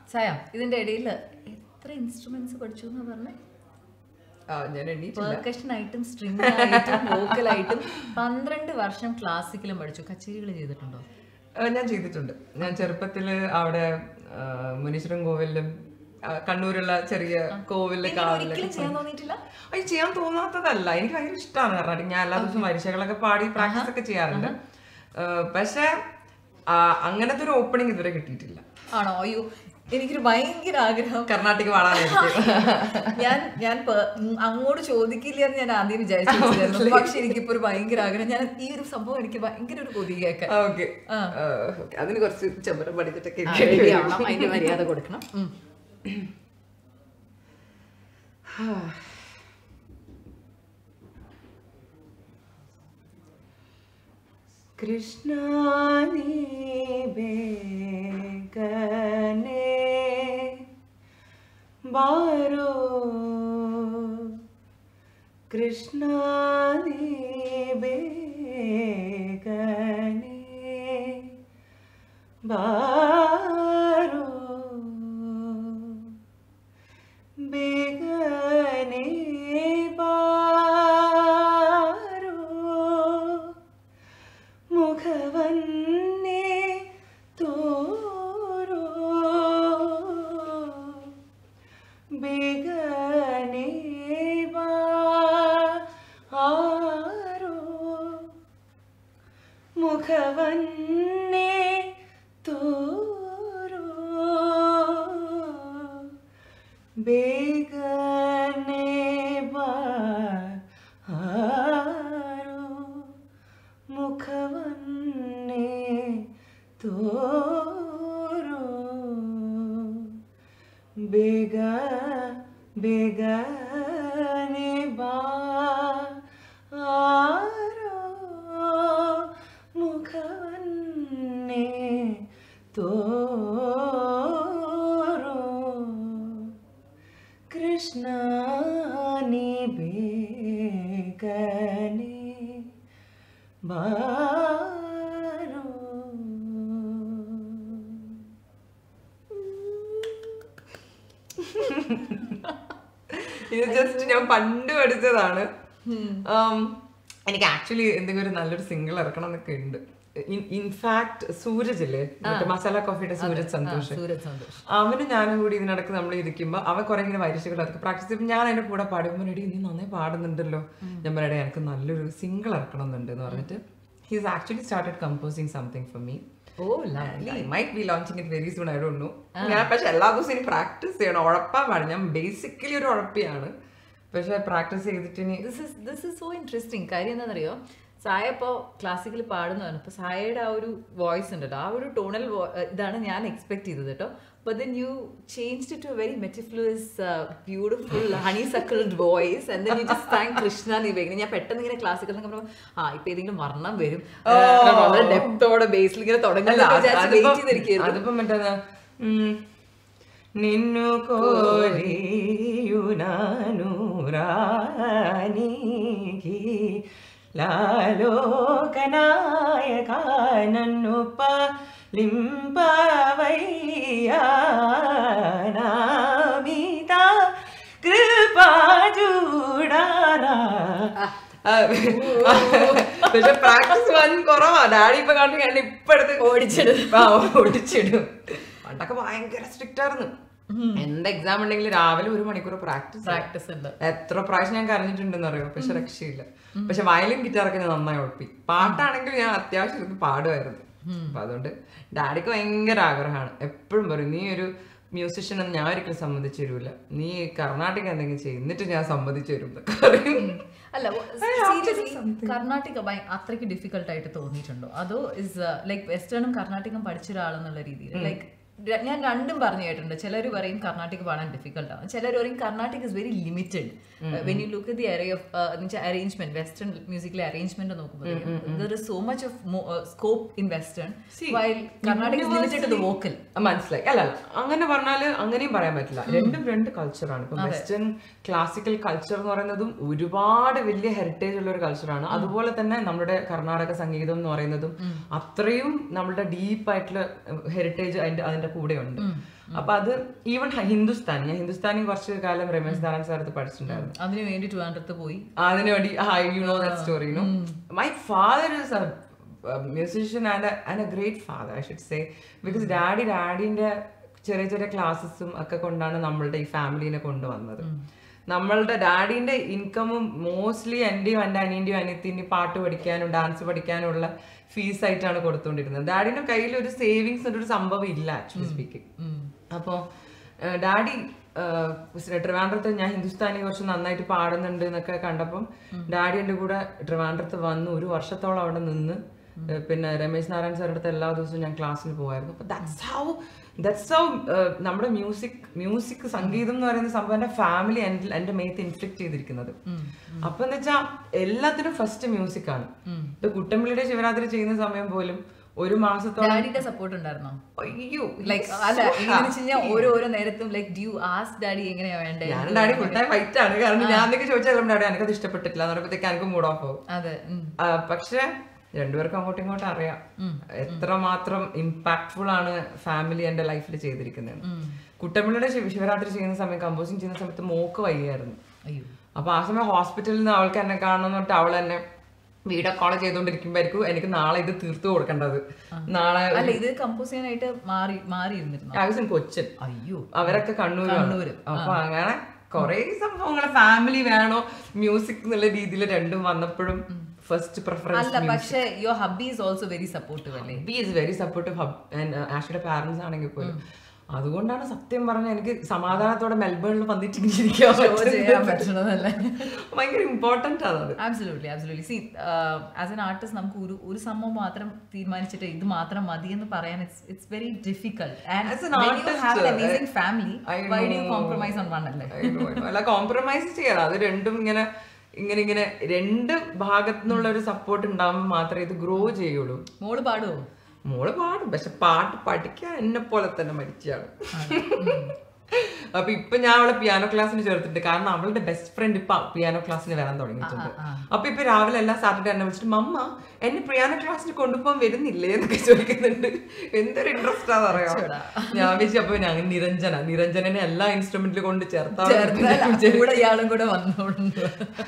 ചായ ഇതിന്റെ ഇടയിൽ എത്ര ഇൻസ്ട്രുമെന്റ്സ് പഠിച്ചു എന്ന് പറഞ്ഞേ ആ, ഞാൻ എണ്ണീറ്റില്ല പെർക്കഷൻ ആയിട്ടും സ്ട്രിംഗ് ആയിട്ടും വോക്കലായിട്ടും പന്ത്രണ്ട് വർഷം ക്ലാസിക്കലും പഠിച്ചു കച്ചേരികൾ ചെയ്തിട്ടുണ്ടോ ആ, ഞാൻ ചെയ്തിട്ടുണ്ട് ഞാൻ ചെറുപ്പത്തില് അവിടെ ആ, മുനീശ്വരൻ കോവിലും ആ, കണ്ണൂരുള്ള ചെറിയ കോവില് പിന്നീട് കാവിലൊക്കെ ഒരിക്കലും ചെയ്യാൻ തോന്നിയിട്ടില്ല അത് ചെയ്യാൻ തോന്നാത്തതല്ല എനിക്ക് ഭയങ്കര ഇഷ്ടമാണ് കർണാടക ഞാൻ എല്ലാ ദിവസവും പരീക്ഷകളൊക്കെ പാടി പ്രാക്ടീസ് ഒക്കെ ചെയ്യാറുണ്ട് ആ, പക്ഷെ ആ, അങ്ങനത്തെ ഒരു ഓപ്പണിംഗ് ഇതുവരെ കിട്ടിയിട്ടില്ല ആണോ അയ്യോ എനിക്കൊരു ഭയങ്കര ആഗ്രഹം കർണാടക പാടാനായിരിക്കും ഞാൻ ഞാൻ പേ- ഉം, അങ്ങോട്ട് ചോദിക്കില്ല എന്ന് ഞാൻ ആദ്യം വിചാരിച്ചു പക്ഷെ എനിക്കിപ്പോ ഒരു ഭയങ്കര ആഗ്രഹം ഞാൻ ഈ ഒരു സംഭവം എനിക്ക് ഭയങ്കര ഒരു കൊതി കേൾക്കാൻ ഓക്കെ അതിന് കുറച്ച് ചെമ്പരം പഠിച്ചിട്ടൊക്കെ ആ, ഇരിക്കേണ്ടി ready വരും. ആവണം അതിന്റെ മര്യാദ കൊടുക്കണം ഉം. കൃഷ്ണ നീ ബേഗനെ ബാരോ കൃഷ്ണ നീ ബേഗനെ ബാരോ ಬೇಗನೆ ಬಾರೋ ಮುಖವನ್ನೇ ತೋರೋ ಬೇಗನೆ ಬಾರೋ ಮುಖವನ್ನೇ ತೋರೋ ಬೇಗನೆ ಬಾರೋ ಮುಖವನ್ನೇ ತೋರೋ ಬೇಗ ಬೇಗನೆ ಬಾರೋ ಮುಖವನ್ನೇ ತೋರೋ ಕೃಷ್ಣ ನೀ ಬೇಗನೆ ಬಾರೋ ഇത് ജസ്റ്റ് ഞാൻ പണ്ട് പഠിച്ചതാണ് Um, എനിക്ക് ആക്ച്വലി എന്തെങ്കിലും ഒരു നല്ലൊരു സിംഗിൾ ഇറക്കണം എന്നൊക്കെ ഉണ്ട് ഇൻഫാക്ട് സൂരജ് ഇല്ലേ മറ്റേ മസാല കോഫിയുടെ സൂരജ് സന്തോഷ് സൂരജ് സന്തോഷ് അവന് ഞാനും കൂടി ഇതിനിടക്ക് നമ്മൾ ഇരിക്കുമ്പോൾ അവൻ കുറെ ഇങ്ങനെ വരിശകൾ അതൊക്കെ പ്രാക്ടീസ് ചെയ്യുമ്പോൾ ഞാൻ അതിന്റെ കൂടെ പാടുമ്പോൾ എടി നീ നന്നായി പാടുന്നുണ്ടല്ലോ ഞാൻ പറയട്ടെ എനിക്ക് നല്ലൊരു സിംഗിൾ ഇറക്കണം എന്നുണ്ട് എന്ന് പറഞ്ഞിട്ട് he's actually started composing something for me oh might be launching it very soon I don't know ഞാൻ പക്ഷെ എല്ലാ ദിവസവും ഇനി പ്രാക്ടീസ് ചെയ്യണം ഉഴപ്പാൻ പാടില്ല ഞാൻ ബേസിക്കലി ഒരു ഉഴപ്പിയാണ് പക്ഷെ പ്രാക്ടീസ് ചെയ്തിട്ട് ഇനി this is this is so interesting കാര്യം എന്താണെന്നറിയോ സായ ഇപ്പോൾ ക്ലാസിക്കൽ പാടുന്നതാണ് ഇപ്പോൾ സായയുടെ ആ ഒരു വോയിസ് ഉണ്ടല്ലോ ആ ഒരു ടോണൽ ഇതാണ് ഞാൻ എക്സ്പെക്ട് ചെയ്തത് കേട്ടോ but then you change to to very mellifluous beautiful honey suckled voice and then you just thank Krishna നിവേഗിനി ഞാൻ പെട്ടെന്ന് ഇങ്ങനെ ക്ലാസിക്കൽ എന്നൊക്കെ പറയുമ്പോൾ ആ ഇപ്പൊ ഏതെങ്കിലും വർണ്ണം വരും ആ, വളരെ ഡെപ്തോടെ ബേസിൽ ഇങ്ങനെ തുടങ്ങുന്ന വെയിറ്റ് ചെയ്തിരിക്കുന്നു അതിപ്പോ മറ്റേ నిన్ను కోరియునానురానికి లాలోకనాయక నన్ను పాలింపవయ్యా నామిత కృపా చూడారా പക്ഷെ പ്രാക്ടീസ് വൻ കുറവാ ഡാഡി ഇപ്പൊ കണ്ടു ഞാൻ ഇപ്പൊ എടുത്ത് ഓടിച്ചിടും. ആ, ഓടിച്ചിടും പണ്ടൊക്കെ ഭയങ്കര സ്ട്രിക്റ്റ് ആയിരുന്നു എന്ത് എക്സാം ഉണ്ടെങ്കിൽ രാവിലെ ഒരു മണിക്കൂർ പ്രാക്ടീസ് പ്രാക്ടീസ് ഉണ്ട് എത്ര പ്രാവശ്യം ഞാൻ കരഞ്ഞിട്ടുണ്ടെന്ന് അറിയോ പക്ഷെ രക്ഷയില്ല പക്ഷെ വയലിൻ ഗിറ്റാറൊക്കെ ഞാൻ നന്നായി ഉഴപ്പി പാട്ടാണെങ്കിൽ ഞാൻ അത്യാവശ്യം ഇരുന്ന് പാടുമായിരുന്നു അപ്പൊ അതുകൊണ്ട് ഡാഡിക്ക് ഭയങ്കര ആഗ്രഹമാണ് എപ്പോഴും പറയും നീ ഒരു മ്യൂസിഷ്യൻ എന്ന് ഞാൻ ഒരിക്കലും സമ്മതിച്ചു തരൂല നീ കർണാടക എന്തെങ്കിലും ചെയ്യും എന്നിട്ട് ഞാൻ സമ്മതിച്ചു തരും എന്നൊക്കെ പറയും അല്ല സീരിയസ്ലി കർണാടക ഭയ- അത്രയ്ക്ക് ഡിഫിക്കൽട്ട് ആയിട്ട് തോന്നിയിട്ടുണ്ടോ അതോ ഇസ് ലൈക്ക് വെസ്റ്റേണും കർണാടകം പഠിച്ച ഒരാളെന്നുള്ള രീതിയിൽ ലൈക്ക് ഞാൻ രണ്ടും പറഞ്ഞു കേട്ടിട്ടുണ്ട് ചിലർ പറയും കർണാടക പാടാൻ ഡിഫിക്കൽട്ട് ആണ് ചിലർ പറയും Carnatic is very limited when you look the array of arrangement western മ്യൂസിക്കിലെ അറേഞ്ച്മെന്റ് നോക്കുമ്പോൾ so much of scope in western while Carnatic is limited to the vocal ah, മനസ്സിലായി അല്ല അല്ല അങ്ങനെ പറഞ്ഞാല് അങ്ങനെയും പറയാൻ പറ്റില്ല രണ്ടും രണ്ട് കൾച്ചറാണ് ഇപ്പൊ വെസ്റ്റേൺ ക്ലാസിക്കൽ കൾച്ചർ എന്ന് പറയുന്നതും ഒരുപാട് വലിയ ഹെറിറ്റേജ് ഉള്ള ഒരു കൾച്ചറാണ് അതുപോലെ തന്നെ നമ്മുടെ കർണാടക സംഗീതം എന്ന് പറയുന്നതും അത്രയും നമ്മുടെ ഡീപ്പ് ആയിട്ടുള്ള ഹെറിറ്റേജ് അതിന്റെ അതിന്റെ കൂടെ ഉണ്ട് അപ്പൊ അത് ഈവൻ ഹിന്ദുസ്ഥാനി ഞാൻ ഹിന്ദുസ്ഥാനി കുറച്ച് കാലം രമേശ് നാരായൺ സാറത്ത് പഠിച്ചിട്ടുണ്ടായിരുന്നു അതിനു വേണ്ടി ട്രിവാൻഡ്രത്ത് പോയി അതിനു വേണ്ടി you know that story you know my father is a musician and and a great father I should say because daddy ഡാഡിന്റെ ചെറിയ ചെറിയ ക്ലാസ്സസും ഒക്കെ കൊണ്ടാണ് നമ്മളുടെ ഈ ഫാമിലിനെ കൊണ്ടുവന്നത് നമ്മളുടെ ഡാഡിന്റെ ഇൻകമും മോസ്റ്റ്ലി എന്റെയും എൻ്റെ അനിയന്റെയും അനിയത്തിന്റെയും പാട്ട് പഠിക്കാനും ഡാൻസ് പഠിക്കാനും ഉള്ള ഫീസ് ആയിട്ടാണ് കൊടുത്തുകൊണ്ടിരുന്നത് ഡാഡിന്റെ കയ്യിൽ ഒരു സേവിങ്സ് ഒരു സംഭവം ഇല്ല ആക്ച്വലി സ്പീക്കിംഗ് അപ്പോൾ ഡാഡി ഏഹ്, ട്രിവാൻഡ്രത്ത് ഞാൻ ഹിന്ദുസ്ഥാനി കുറച്ച് നന്നായിട്ട് പാടുന്നുണ്ട് എന്നൊക്കെ കണ്ടപ്പം ഡാഡി എൻ്റെ കൂടെ ട്രിവാൻഡ്രത്ത് വന്ന് ഒരു വർഷത്തോളം അവിടെ നിന്ന് ഏഹ്, പിന്നെ രമേശ് നാരായൺ സാറിൻ്റെ അടുത്ത് എല്ലാ ദിവസവും ഞാൻ ക്ലാസ്സിൽ പോകുമായിരുന്നു അപ്പൊ ദാറ്റ്സ് ഹൗ ദാറ്റ്സ് ഹൗ നമ്മുടെ മ്യൂസിക് മ്യൂസിക് സംഗീതം എന്ന് പറയുന്ന സംഭവം എൻ്റെ ഫാമിലി എൻ്റെ മേത്ത് ഇൻഫ്ലിക്ട് ചെയ്തിരിക്കുന്നത് അപ്പൊ എന്ന് വെച്ചാൽ എല്ലാത്തിനും ഫസ്റ്റ് മ്യൂസിക് ആണ് ഇപ്പൊ കുട്ടമ്പിളിയുടെ ശിവരാത്രി ചെയ്യുന്ന സമയം പോലും ഒരു മാസത്തോളം ഡാഡിയുടെ സപ്പോർട്ട് ഉണ്ടായിരുന്നോ അയ്യോ ലൈക്ക് അല്ല എങ്ങനെ വെച്ച് കഴിഞ്ഞാൽ ഓരോരോ നേരത്തും ലൈക്ക് ഡ്യൂ ആസ് ഡാഡി എങ്ങനെയാ വേണ്ടേ ഞാൻ ഡാഡി ഫുൾ ടൈം വൈറ്റ് ആണ് കാരണം ഞാൻ എന്തൊക്കെ ചോദിച്ചാലും ഡാഡി എനിക്കത് ഇഷ്ടപ്പെട്ടിട്ടില്ല എന്ന് പറയുമ്പോഴത്തേക്ക് എനിക്ക് മൂഡ് ഓഫ് ആവും അതെ ഉം. ആ, പക്ഷെ രണ്ടുപേർക്കും അങ്ങോട്ടും ഇങ്ങോട്ടും അറിയാം എത്രമാത്രം ഇമ്പാക്ട്ഫുൾ ആണ് ഫാമിലി എന്റെ ലൈഫിൽ ചെയ്തിരിക്കുന്നത് കുട്ടമ്പിളിയുടെ ശിവ- ശിവരാത്രി ചെയ്യുന്ന സമയം കമ്പോസിങ് ചെയ്യുന്ന സമയത്ത് മോക്ക് വയ്യായിരുന്നു അയ്യോ അപ്പൊ ആ സമയം ഹോസ്പിറ്റലിൽ നിന്ന് അവൾക്ക് എന്നെ കാണണം എന്നിട്ട് അവൾ എന്നെ വീഡിയോ കോൾ ചെയ്തുകൊണ്ടിരിക്കുമ്പോഴായിരിക്കും എനിക്ക് നാളെ ഇത് തീർത്തു കൊടുക്കേണ്ടത് നാളെ അല്ല ഇത് കമ്പോസ് ചെയ്യാനായിട്ട് മാറി മാറി ഇരുന്നിരുന്നു ആവശ്യം കൊച്ചൻ അയ്യോ അവരൊക്കെ കണ്ണൂരാണ് കണ്ണൂര്. അപ്പൊ അങ്ങനെ കൊറേ സംഭവങ്ങൾ ഫാമിലി വേണോ മ്യൂസിക് എന്നുള്ള രീതിയിൽ രണ്ടും വന്നപ്പോഴും ഫസ്റ്റ് പ്രിഫറൻസ് അല്ല പക്ഷെ your hubby is also very supportive അല്ലേ ബി ഈസ് വെരി സപ്പോർട്ടീവ് ആഷിയുടെ പാരന്റ്സ് ആണെങ്കിൽ പോലും അതുകൊണ്ടാണ് സത്യം പറഞ്ഞ എനിക്ക് സമാധാനത്തോടെ മെൽബേണിൽ വന്നിട്ട് ഇങ്ങനെ ഇരിക്കാൻ ചെയ്യാൻ പറ്റുന്നത്. പറ്റണതല്ലേ ഭയങ്കര ഇമ്പോർട്ടന്റ് ആണ് അത് absolutely absolutely see as an artist നമുക്ക് ഒരു ഒരു സംഭവം മാത്രം തീരുമാനിച്ചിട്ട് ഇത് മാത്രം മതി എന്ന് പറയാൻ it's it's very difficult As an and you have artist, amazing family I why do know. Compromise on one അല്ലേ I know, I know. അല്ല കോംപ്രമൈസ് ചെയ്യാതെ അത് രണ്ടും ഇങ്ങനെ ഇങ്ങനെ ഇങ്ങനെ രണ്ട് ഭാഗത്തു നിന്നുള്ള ഒരു സപ്പോർട്ട് ഉണ്ടാകുമ്പോൾ മാത്രമേ ഇത് ഗ്രോ ചെയ്യുള്ളൂ മോള് പാടുവോ മോള് പാടും പക്ഷെ പാട്ട് പഠിക്കാൻ എന്നെ പോലെ തന്നെ മരിച്ചാണ് അപ്പൊ ഇപ്പൊ ഞാൻ അവളെ പിയാനോ ക്ലാസ്സിന് ചേർത്തിട്ടുണ്ട് കാരണം അവളുടെ ബെസ്റ്റ് ഫ്രണ്ട് ഇപ്പൊ പിയാനോ ക്ലാസ്സിന് വരാൻ തുടങ്ങിയിട്ടുണ്ട് അപ്പൊ ഇപ്പൊ രാവിലെ എല്ലാ സാറ്റർഡേ എന്നെ വിളിച്ചിട്ട് മമ്മ എന്നെ പിയാനോ ക്ലാസ്സിന് കൊണ്ടുപോകാൻ വരുന്നില്ലേ എന്നൊക്കെ ചോദിക്കുന്നുണ്ട് എന്തൊരു ഇൻട്രസ്റ്റ് ആണെന്ന് അറിയാം ഞാൻ വിളിച്ചു അപ്പൊ ഞാൻ നിരഞ്ജന നിരഞ്ജനെ എല്ലാ ഇൻസ്ട്രുമെന്റിലും കൊണ്ട് ചേർത്താ കൂടെ ഇയാളും കൂടെ വന്നോണ്ട്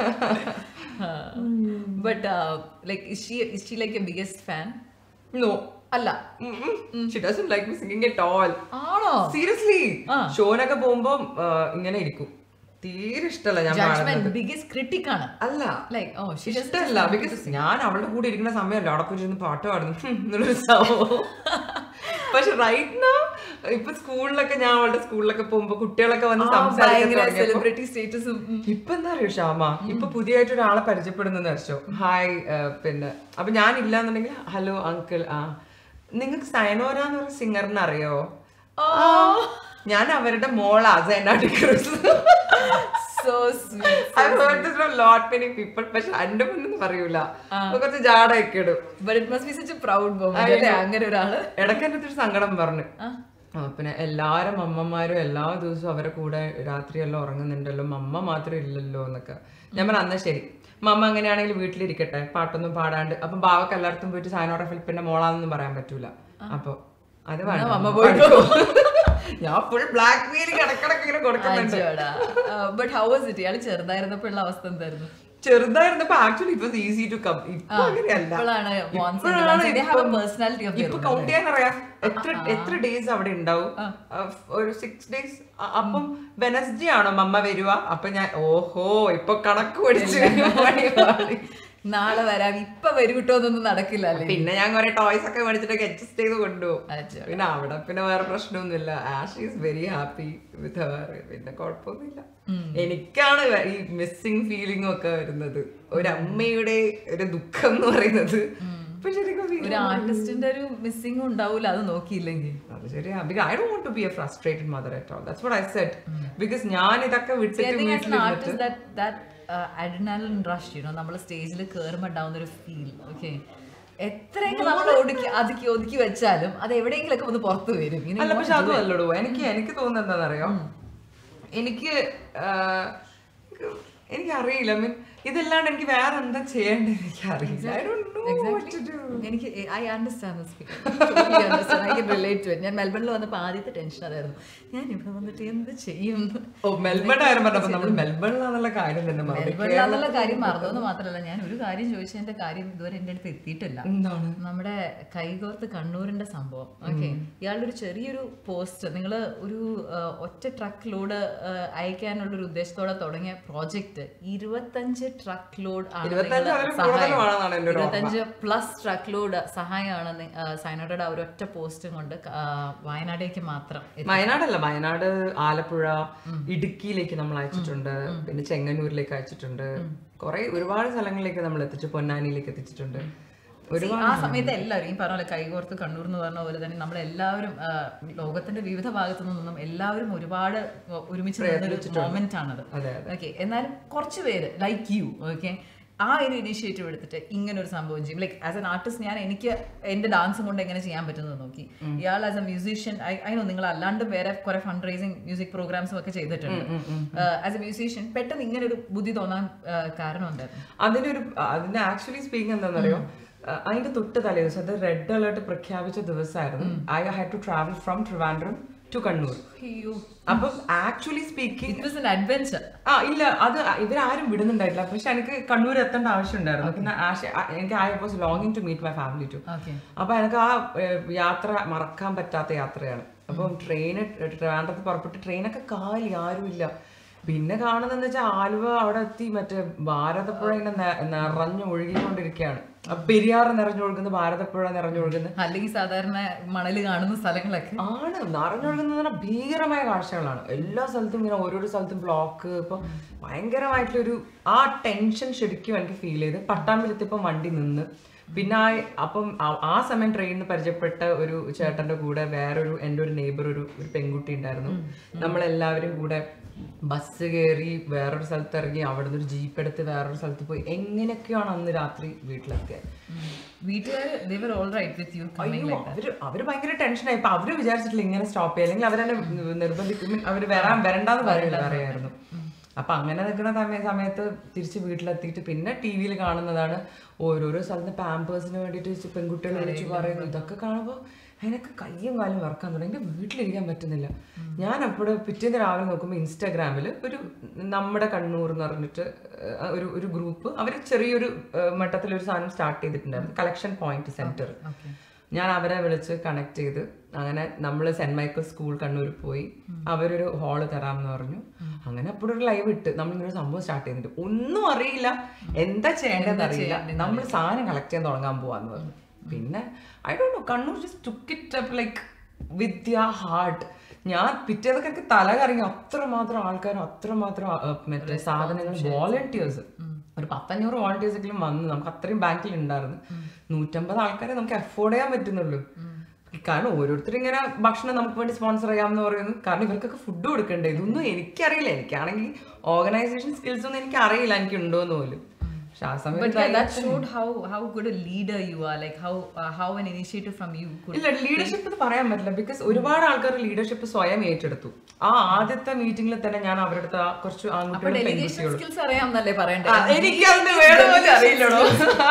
but like she she like a biggest fan no അല്ല she doesn't like me singing at all ആണോ സീരിയസ്ലി ഷോനൊക്കെ പോകുമ്പോ ഇങ്ങനെ ഇരിക്കും തീരെ ഇഷ്ടമല്ല ഞാൻ പാടുന്നത് ജഡ്ജ്മെന്റ് ബിഗസ്റ്റ് ക്രിട്ടിക് ആണ് അല്ല ലൈക്ക് ഓ ഷീ ഇഷ്ടമല്ല ബിക്കോസ് ഞാൻ അവളുടെ കൂടെ ഇരിക്കുന്ന സമയമല്ല അവിടെ പോയിരുന്ന് പാട്ട് പാടുന്നു ഹും എന്നുള്ളൊരു സംഭവം പക്ഷെ റൈറ്റ് നോ ഇപ്പൊ സ്കൂളിലൊക്കെ ഞാൻ അവളുടെ സ്കൂളിലൊക്കെ പോകുമ്പോ കുട്ടികളൊക്കെ വന്ന് സംസാരിക്കാൻ തുടങ്ങിയപ്പോ സെലിബ്രിറ്റി സ്റ്റേറ്റസും ഇപ്പൊ എന്താ അറിയോ ഷാമ ഇപ്പൊ പുതിയതായിട്ട് ഒരാളെ പരിചയപ്പെടുന്നെന്ന് വെച്ചോ ഹായ് പിന്നെ അപ്പൊ ഞാൻ ഇല്ലാന്നുണ്ടെങ്കിൽ ഹലോ അങ്കിൾ ആ നിങ്ങൾക്ക് സൈനോര എന്ന് പറഞ്ഞ സിംഗറിനെ അറിയോ ആ, ഞാൻ അവരുടെ മോളാ സൈനാട്ടി ക്രൂസ് so sweet I heard this from lot many people പക്ഷെ എന്റെ മുന്നിൽ പറയൂല അപ്പൊ കുറച്ച് ജാടയൊക്കെ ഇടും but it must be such a proud moment അല്ലേ അങ്ങനെ ഒരാള് ഇടയ്ക്ക് എന്റെ അടുത്തൊരു സങ്കടം പറഞ്ഞു ആ, പിന്നെ എല്ലാരും അമ്മമാരും എല്ലാ ദിവസവും അവരെ കൂടെ രാത്രിയെല്ലാം ഉറങ്ങുന്നുണ്ടല്ലോ മമ്മ മാത്രം ഇല്ലല്ലോ എന്നൊക്കെ ഞാൻ പറഞ്ഞു അന്നാ ശരി മമ്മ അങ്ങനെയാണെങ്കിൽ വീട്ടിലിരിക്കട്ടെ പാട്ടൊന്നും പാടാണ്ട് അപ്പൊ ബാവക്ക് എല്ലായിടത്തും പോയിട്ട് സാനോറ ഫിലിപ്പിന്റെ മോളാന്നൊന്നും പറയാൻ പറ്റൂല അപ്പൊ അത് വേണ്ട മമ്മ പഠിക്കോ. ഞാൻ ഫുൾ ബ്ലാക്ക് മെയിലിംഗ് ഇടക്കിടക്ക് ഇങ്ങനെ കൊടുക്കുന്നുണ്ട് ബട്ട് ഹൗ വാസ് ഇറ്റ് ഇയാള് ചെറുതായിരുന്നപ്പോഴുള്ള അവസ്ഥ എന്തായിരുന്നു ചെറുതായിരുന്നപ്പോ ആക്ച്വലി ഇപ്പൊ ഈസി ടു കം ഇപ്പൊ അങ്ങനെയല്ല ഇപ്പോഴാണ് മോൻസ് ഇപ്പോഴാണ് they have a ഇപ്പം- personality of their ഇപ്പൊ own, കൗണ്ട് ചെയ്യാൻ അറിയാം എത്ര എത്ര ഡേയ്സ് അവിടെ ഉണ്ടാവും അഹ് ഒരു സിക്സ് ഡേയ്സ് അപ്പം വെനസ്ഡേ ആണോ മമ്മ വരുക അപ്പൊ ഞാൻ ഓഹോ ഇപ്പൊ കണക്ക് പഠിച്ചു പരിപാടി. നാളെ വരാം ഇപ്പൊ വരും കിട്ടോ എന്നൊന്നും നടക്കില്ല അല്ലേ പിന്നെ ഞാൻ കുറെ ടോയ്സ് ഒക്കെ മേടിച്ചിട്ടൊക്കെ അഡ്ജസ്റ്റ് ചെയ്ത് കൊണ്ടുപോകും അച്ഛാ. പിന്നെ അവിടെ പിന്നെ വേറെ പ്രശ്നമൊന്നുമില്ല Ash is very happy with her പിന്നെ കുഴപ്പമൊന്നുമില്ല എനിക്കാണ് വ- ഈ മിസ്സിങ് ഫീലിംഗ് ഒക്കെ വരുന്നത് ഒരു അമ്മയുടെ ഒരു ദുഃഖം എന്ന് പറയുന്നത് ഇപ്പൊ ശരിക്കും feel ഒരു ആർട്ടിസ്റ്റിന്റെ ഒരു മിസ്സിംഗ് ഉണ്ടാവൂല അത് നോക്കിയില്ലെങ്കിൽ അത് ശരിയാ because I don't want to be a frustrated mother at all that's what I said because ഞാൻ ഇതൊക്കെ വിട്ടിട്ട് വീട്ടിലിരുന്നിട്ട് അഡ്രിനാലിൻ റഷ് യുനോ നമ്മൾ സ്റ്റേജിൽ കയറുമ്പോൾ ഉണ്ടാവുന്ന ഒരു ഫീൽ ഓക്കെ എത്രയൊക്കെ നമ്മൾ ഒതുക്കി ഒതുക്കി ഒതുക്കി വെച്ചാലും അത് എവിടെയെങ്കിലൊക്കെ ഒന്ന് പുറത്ത് വരും ഇങ്ങനെ അല്ല പക്ഷെ അതും അല്ലടോ എനിക്ക് എനിക്ക് തോന്നുന്നത് എന്താണെന്നറിയോ എനിക്ക് ആഹ്, എനിക്ക് അറിയില്ല മീൻ ഇതല്ലാണ്ട് എനിക്ക് വേറെ എന്താ ചെയ്യേണ്ടത് എനിക്ക് അറിയില്ല I don't know what to do. എനിക്ക് I understand I can relate to ഞാൻ മെൽബണിൽ വന്നപ്പോൾ ആദ്യത്തെ ടെൻഷൻ അതായിരുന്നു ഞാൻ ഇവിടെ വന്നിട്ട് എന്ത് ചെയ്യും ഓ മെൽബൺ ആയിരുന്നു പറഞ്ഞപ്പോ നമ്മൾ മെൽബണിലാന്നുള്ള കാര്യം തന്നെ മറന്നു. മെൽബണിലാന്നുള്ള കാര്യം മറന്നോന്ന് മാത്രമല്ല ഞാൻ ഒരു കാര്യം ചോദിച്ചതിന്റെ കാര്യം ഇതുവരെ എന്റെ അടുത്ത് എത്തിയിട്ടില്ല എന്താണ് നമ്മുടെ കൈകോർത്ത് കണ്ണൂരിന്റെ സംഭവം ഓക്കെ ഇയാളുടെ ഒരു ചെറിയൊരു പോസ്റ്റ് നിങ്ങൾ ഒരു ആ, ഒറ്റ ട്രക്ക് ലോഡ് അയക്കാനുള്ള ഒരു ഉദ്ദേശത്തോടെ തുടങ്ങിയ പ്രോജക്റ്റ് ഇരുപത്തഞ്ച് ട്രക്ക് ലോഡ് ആണ് ഇരുപത്തഞ്ച് നിങ്ങള് അതിൽ സഹായം. കൂടുതലുമാണെന്നാണ് എൻ്റെ ഒരു ഓർമ്മ. ഇരുപത്തഞ്ച് പ്ലസ് ട്രക്ക് ലോഡ് സഹായമാണ് നി- ആ, സൈനോയുടെ ആ ഒരൊറ്റ പോസ്റ്റും കൊണ്ട് ആ, വയനാടേക്ക് മാത്രം എത്തി. വയനാടല്ല വയനാട് ആലപ്പുഴ ഇടുക്കിയിലേക്ക് നമ്മൾ അയച്ചിട്ടുണ്ട് പിന്നെ ചെങ്ങന്നൂരിലേക്ക് അയച്ചിട്ടുണ്ട് കുറെ ഒരുപാട് സ്ഥലങ്ങളിലേക്ക് നമ്മൾ എത്തിച്ചു പൊന്നാനിയിലേക്ക് എത്തിച്ചിട്ടുണ്ട് ഒരു See, ആ സമയത്ത് എല്ലാവരും ഈ പറഞ്ഞ പോലെ കൈകോർത്ത് കണ്ണൂർ എന്ന് പറഞ്ഞ പോലെ തന്നെ നമ്മളെല്ലാവരും ആ, ലോകത്തിന്റെ വിവിധ ഭാഗത്തു നിന്നും എല്ലാവരും ഒരുപാട് ഒരുമിച്ച് നിന്നൊരു മൊമെന്റ് ആണത് അതെ, ഓക്കെ എന്നാലും കുറച്ച് പേര് ലൈക്ക് യു ഓക്കെ ആ ഒരു ഇനിഷ്യേറ്റീവ് എടുത്തിട്ട് ഇങ്ങനെ ഒരു സംഭവം ചെയ്യും ലൈക്ക് ആസ് എൻ ആർട്ടിസ്റ്റ് ഞാൻ എനിക്ക് എന്റെ ഡാൻസും കൊണ്ട് എങ്ങനെ ചെയ്യാൻ പറ്റുന്നത് നോക്കി ഇയാൾ as a musician I know നിങ്ങൾ അല്ലാണ്ട് വേറെ കുറെ ഫണ്ട് റൈസിങ് മ്യൂസിക് പ്രോഗ്രാംസും ഒക്കെ ചെയ്തിട്ടുണ്ട് ആസ് എ മ്യൂസീഷ്യൻ പെട്ടെന്ന് ഇങ്ങനെ ഒരു ബുദ്ധി തോന്നാൻ ആ, കാരണം എന്തായിരുന്നു അതിനൊരു അതിന്റെ ആക്ച്വലി സ്പീക്കിംഗ് എന്താണെന്നറിയോ അഹ് അതിന്റെ തൊട്ട് തലേ ദിവസം അത് റെഡ് അലേർട്ട് പ്രഖ്യാപിച്ച ദിവസമായിരുന്നു I had to travel from Trivandrum to Kannur അയ്യോ അപ്പം actually speaking it was an adventure ആ ഇല്ല അത് ഇവരാരും വിടുന്നുണ്ടായിട്ടില്ല പക്ഷെ എനിക്ക് കണ്ണൂർ എത്തേണ്ട ആവശ്യമുണ്ടായിരുന്നു പിന്നെ ആശ- ആ- എനിക്ക് ഐ വാസ് ലോങ്ങിങ് to meet my family too okay അപ്പൊ എനിക്ക് ആ ഏഹ്, യാത്ര മറക്കാൻ പറ്റാത്ത യാത്രയാണ് അപ്പം ട്രെയിന് ട്രിവാൻഡ്രത്ത് പുറപ്പെട്ട് ട്രെയിനൊക്കെ കാലി ആരുമില്ല പിന്നെ കാണുന്നതെന്ന് വെച്ചാൽ ആലുവ അവിടെ എത്തി മറ്റേ ഭാരതപ്പുഴ ഇങ്ങനെ നെ- നിറഞ്ഞു ഒഴുകിക്കൊണ്ടിരിക്കുകയാണ് ആ പെരിയാർ നിറഞ്ഞൊഴുകുന്ന ഭാരതപ്പുഴ നിറഞ്ഞൊഴുകുന്ന അല്ലെങ്കിൽ സാധാരണ മണല് കാണുന്ന സ്ഥലങ്ങളൊക്കെ ആണ് നിറഞ്ഞൊഴുകുന്ന പറഞ്ഞാൽ ഭീകരമായ കാഴ്ചകളാണ് എല്ലാ സ്ഥലത്തും ഇങ്ങനെ ഓരോരോ സ്ഥലത്തും ബ്ലോക്ക് ഇപ്പൊ ഭയങ്കരമായിട്ടുള്ളൊരു ആ ടെൻഷൻ ശരിക്കും എനിക്ക് ഫീൽ ചെയ്ത് പട്ടാമ്പിലെത്തിയപ്പം വണ്ടി നിന്ന് പിന്നെ ആ അപ്പം ആ- ആ സമയം ട്രെയിനിൽ പരിചയപ്പെട്ട ഒരു ചേട്ടന്റെ കൂടെ വേറൊരു എൻ്റെ ഒരു നെയ്ബർ ഒരു ഒരു പെൺകുട്ടി ഉണ്ടായിരുന്നു നമ്മളെല്ലാവരും കൂടെ ബസ് കയറി വേറൊരു സ്ഥലത്ത് ഇറങ്ങി അവിടെ നിന്ന് ഒരു ജീപ്പ് എടുത്ത് വേറൊരു സ്ഥലത്ത് പോയി എങ്ങനെയൊക്കെയാണ് അന്ന് രാത്രി വീട്ടിലെത്തിയത് വീട്ടുകാർ they were all right with you അയ്യോ അവര് അവര് ഭയങ്കര ടെൻഷനായി ഇപ്പൊ അവര് വിചാരിച്ചിട്ടില്ല ഇങ്ങനെ സ്റ്റോപ്പ് ചെയ്യാൻ അല്ലെങ്കിൽ അവരെന്നെ നിർബന്ധിക്കും അവര് വരാൻ വരണ്ടെന്ന് പറയില്ല പറയായിരുന്നു അപ്പൊ അങ്ങനെ നിൽക്കുന്ന സമയ സമയത്ത് തിരിച്ച് വീട്ടിലെത്തിയിട്ട് പിന്നെ ടി വിയിൽ കാണുന്നതാണ് ഓരോരോ സ്ഥലത്ത് പാമ്പേഴ്സിന് വേണ്ടിയിട്ട് പെൺകുട്ടികൾ വിളിച്ച് പറയുന്നു ഇതൊക്കെ കാണുമ്പോൾ എനിക്ക് കയ്യും കാലും വറക്കാൻ തുടങ്ങി എനിക്ക് വീട്ടിലിരിക്കാൻ പറ്റുന്നില്ല ഞാൻ അപ്പോഴും പിറ്റേന്ന് രാവിലെ നോക്കുമ്പോൾ ഇൻസ്റ്റാഗ്രാമിൽ ഒരു നമ്മുടെ കണ്ണൂർ എന്ന് പറഞ്ഞിട്ട് ഏഹ്, ഒരു ഒരു ഗ്രൂപ്പ് അവർ ചെറിയൊരു ഏഹ്, മട്ടത്തിലൊരു സാധനം സ്റ്റാർട്ട് ചെയ്തിട്ടുണ്ടായിരുന്നു കളക്ഷൻ പോയിന്റ് സെന്റർ ഞാൻ അവരെ വിളിച്ച് കണക്ട് ചെയ്ത് അങ്ങനെ നമ്മൾ സെന്റ് മൈക്കിൾ സ്കൂൾ കണ്ണൂർ പോയി അവരൊരു ഹാള് തരാമെന്ന് പറഞ്ഞു അങ്ങനെ അപ്പോഴൊരു ലൈവ് ഇട്ട് നമ്മൾ ഇങ്ങനെ ഒരു സംഭവം സ്റ്റാർട്ട് ചെയ്തിട്ട് ഒന്നും അറിയില്ല എന്താ ചെയ്യേണ്ടതെന്ന് അറിയില്ല നമ്മൾ സാധനം കളക്ട് ചെയ്യാൻ തുടങ്ങാൻ പോവാന്ന് പറഞ്ഞു പിന്നെ I don't know Kannur just took it up like with your heart ഞാൻ പിറ്റേന്നൊക്കെ എനിക്ക് തല കറങ്ങി അത്രമാത്രം ആൾക്കാരും അത്രമാത്രം ആ, മറ്റേ സാധനങ്ങൾ വോളണ്ടിയേഴ്സ് ഒരു പത്തഞ്ഞൂറ് വോളണ്ടിയേഴ്സ് എങ്കിലും വന്നു നമുക്ക് അത്രയും ബാങ്കിൽ ഉണ്ടായിരുന്നു നൂറ്റമ്പത് ആൾക്കാരെ നമുക്ക് അഫോർഡ് ചെയ്യാൻ പറ്റുന്നുള്ളൂ കാരണം ഓരോരുത്തരും ഇങ്ങനെ ഭക്ഷണം നമുക്ക് വേണ്ടി സ്പോൺസർ ചെയ്യാമെന്ന് പറയുന്നു കാരണം ഇവർക്കൊക്കെ ഫുഡ് കൊടുക്കണ്ടേ ഇതൊന്നും എനിക്കറിയില്ല എനിക്കാണെങ്കിൽ ഓർഗനൈസേഷൻ സ്കിൽസ് ഒന്നും എനിക്ക് അറിയില്ല എനിക്ക് ഉണ്ടോന്ന് പോലും പക്ഷെ ആ But സമയത്ത് yeah, that showed how how good a leader you are, like how uh, how an initiative from you could. ഇല്ല ലീഡർഷിപ്പ് എന്ന് പറയാൻ പറ്റില്ല ബിക്കോസ് ഒരുപാട് ആൾക്കാർ ലീഡർഷിപ്പ് സ്വയം ഏറ്റെടുത്തു ആ ആദ്യത്തെ മീറ്റിംഗിൽ തന്നെ ഞാൻ അവരുടെ അടുത്ത് ആ കുറച്ച് അപ്പൊ ആൺകുട്ടികളും ഡെലിഗേഷൻ പെൺകുട്ടികളും സ്കിൽസ് അറിയാമെന്നല്ലേ പറയണ്ടേ ആ, എനിക്കതിന് വേറെ പോലും അറിയില്ലടോ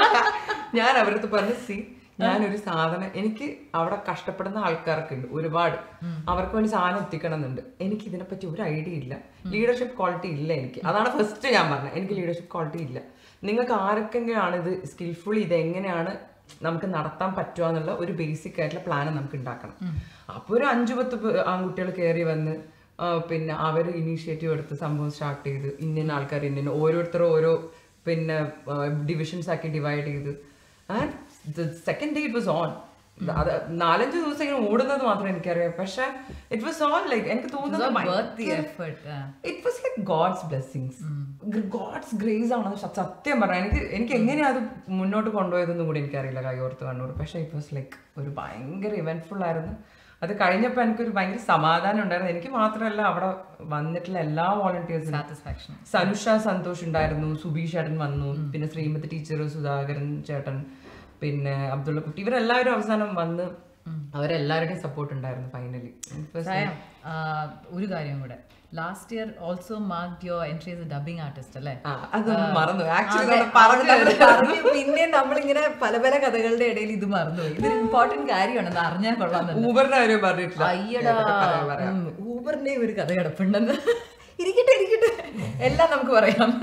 ഞാൻ അവരുടെ അടുത്ത് പറഞ്ഞു സി ഞാനൊരു സാധനം എനിക്ക് അവിടെ കഷ്ടപ്പെടുന്ന ആൾക്കാർക്ക് ഉണ്ട് ഒരുപാട് അവർക്ക് വേണ്ടി സാധനം എത്തിക്കണം എന്നുണ്ട് എനിക്ക് ഇതിനെപ്പറ്റി ഒരു ഐഡിയ ഇല്ല ലീഡർഷിപ്പ് ക്വാളിറ്റി ഇല്ല എനിക്ക് അതാണ് ഫസ്റ്റ് ഞാൻ പറഞ്ഞത് എനിക്ക് ലീഡർഷിപ്പ് ക്വാളിറ്റി ഇല്ല നിങ്ങൾക്ക് ആരൊക്കെയാണ് ഇത് സ്കിൽഫുള്ളി ഇത് എങ്ങനെയാണ് നമുക്ക് നടത്താൻ പറ്റുക എന്നുള്ള ഒരു ബേസിക് ആയിട്ടുള്ള പ്ലാൻ നമുക്ക് ഉണ്ടാക്കണം അപ്പോൾ ഒരു അഞ്ചു പത്ത് പേ- ആൺകുട്ടികൾ കയറി വന്ന് ആ, പിന്നെ അവർ ഇനീഷ്യേറ്റീവ് എടുത്ത് സംഭവം സ്റ്റാർട്ട് ചെയ്ത് ഇന്ത്യൻ ആൾക്കാർ ഇന്ത്യൻ ഓരോരുത്തരും ഓരോ പിന്നെ ഡിവിഷൻസ് ആക്കി ഡിവൈഡ് ചെയ്ത് and second day it was on അത് നാലഞ്ച് ദിവസം ഇങ്ങനെ ഓടുന്നത് മാത്രം എനിക്കറിയാം പക്ഷെ ഇറ്റ് വാസ് ഓൺ ലൈക്ക് എനിക്ക് തോന്നുന്നത് worth the effort. uh. It was like God's blessings God's grace ആണ് സ- സത്യം പറഞ്ഞാൽ എനിക്ക് എനിക്ക് എങ്ങനെയാ അത് മുന്നോട്ട് കൊണ്ടുപോയതെന്നും കൂടി എനിക്കറിയില്ല കൈയോർത്ത് കണ്ണൂർ പക്ഷെ ഇറ്റ് വാസ് ലൈക്ക് ഒരു ഭയങ്കര ഇവന്റ്ഫുൾ ആയിരുന്നു അത് കഴിഞ്ഞപ്പോൾ എനിക്കൊരു ഭയങ്കര സമാധാനം ഉണ്ടായിരുന്നു എനിക്ക് മാത്രമല്ല അവിടെ വന്നിട്ടുള്ള എല്ലാ വോളണ്ടിയേഴ്സിനും Satisfaction. സനുഷ സന്തോഷ് ഉണ്ടായിരുന്നു സുബീഷ് ചേട്ടൻ വന്നു പിന്നെ ശ്രീമതി ടീച്ചർ സുധാകരൻ ചേട്ടൻ പിന്നെ അബ്ദുള്ള കുട്ടി ഇവരെല്ലാവരും അവസാനം വന്ന് അവരെല്ലാവരുടെയും സപ്പോർട്ട് ഉണ്ടായിരുന്നു ഫൈനലി സായം ഒരു കാര്യം കൂടെ last year also mark your entry as dubbing artist അല്ലേ ആ, അതൊന്നും മറന്നു അതെ, ആക്ച്വലി അത് പറഞ്ഞു നമ്മള് പറഞ്ഞു. പിന്നെ നമ്മളിങ്ങനെ പല പല കഥകളുടെ ഇടയിൽ ഇത് മറന്നുപോയി ഇതൊരു ഇമ്പോർട്ടന്റ് കാര്യമാണ് അത് അറിഞ്ഞാൽ കൊള്ളാമെന്നുണ്ട് ഊബറിന്റെ കാര്യം പറഞ്ഞിട്ടില്ല അയ്യടാ ഏതൊക്കെ പറയാം, പറയാം. ഉം, ഊബറിന്റെ ഒരു കഥ കിടപ്പുണ്ടെന്ന് ഇരിക്കട്ടെ ഇരിക്കട്ടെ എല്ലാം നമുക്ക് പറയാം